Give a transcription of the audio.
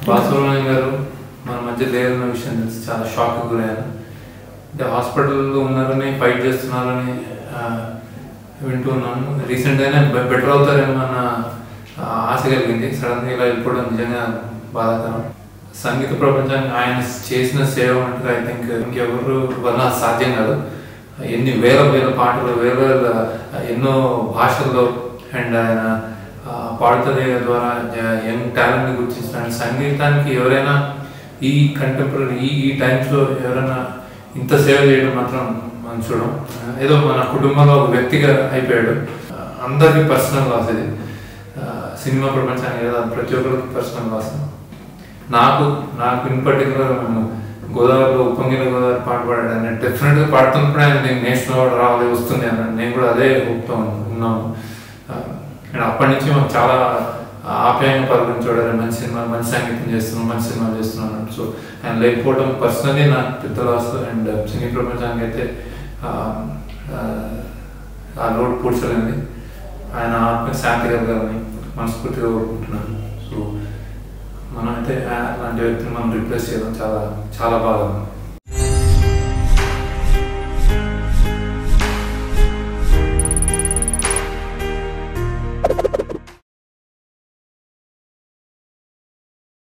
బాలసుబ్రహ్మణ్యం గారు మన మధ్య లేరన్న విషయం తెలిసి చాలా షాక్ గురయ్యాను అంటే హాస్పిటల్లో ఉన్నారని ఫైట్ చేస్తున్నారని ఆ, వింటూ ఉన్నాను రీసెంట్గానే బెటర్ అవుతారేమో అన్న ఆ, ఆశ కలిగింది సడన్గా ఇలా వెళ్ళిపోవడం నిజంగా బాధాకరం సంగీత ప్రపంచానికి ఆయన చేసిన సేవ అంటే ఐ థింక్ ఇంకెవరు వల్ల సాధ్యం కాదు ఎన్ని వేల వేల పాటలు వేల వేల ఎన్నో భాషల్లో అండ్ ఆయన ఆ, పాడుతుంది ద్వారా యంగ్ టాలెంట్ని గుర్తించిన సంగీతానికి ఎవరైనా ఈ కంటెంపరీ ఈ ఈ టైమ్స్లో ఎవరైనా ఇంత సేవ చేయడం మాత్రం మనం చూడం ఏదో మన కుటుంబంలో ఒక వ్యక్తిగా అయిపోయాడు ఆ, అందరికీ పర్సనల్ లాస్ ఇది ఆ, సినిమా ప్రపంచానికి కదా ప్రతి ఒక్కరికి పర్సనల్ లాస్ నాకు నాకు ఇన్ పర్టికులర్ మేము గోదావరిలో ఉప్పొంగిన గోదావరి పాట పాడాడు నేను డెఫినెట్గా పాడుతున్నప్పుడు ఆయన నేను నేషనల్ అవార్డు రావాలి వస్తుంది అన్నాడు నేను కూడా అదే హోప్తో ఉన్నాను అండ్ అప్పటి నుంచి మాకు చాలా ఆప్యాయంగా పలకరించాడు "అరే, మంచి సినిమా మంచి సంగీతం చేస్తున్నాం మంచి సినిమా చేస్తున్నాం అన్నాడు సో ఆయన లేకపోవడం పర్సనలీ నాకు పెద్ద లాస్ అండ్ సినీ ప్రపంచానికి అయితే ఆ, ఆ, ఆ లోడ్ పూడ్చలేంది ఆయన ఆత్మ శాంతి కలగాలని మనస్ఫూర్తిగా కోరుకుంటున్నాను సో మనమైతే అలాంటి వ్యక్తిని మనం రిప్లేస్ చేయడం చాలా చాలా బాగా ఉంది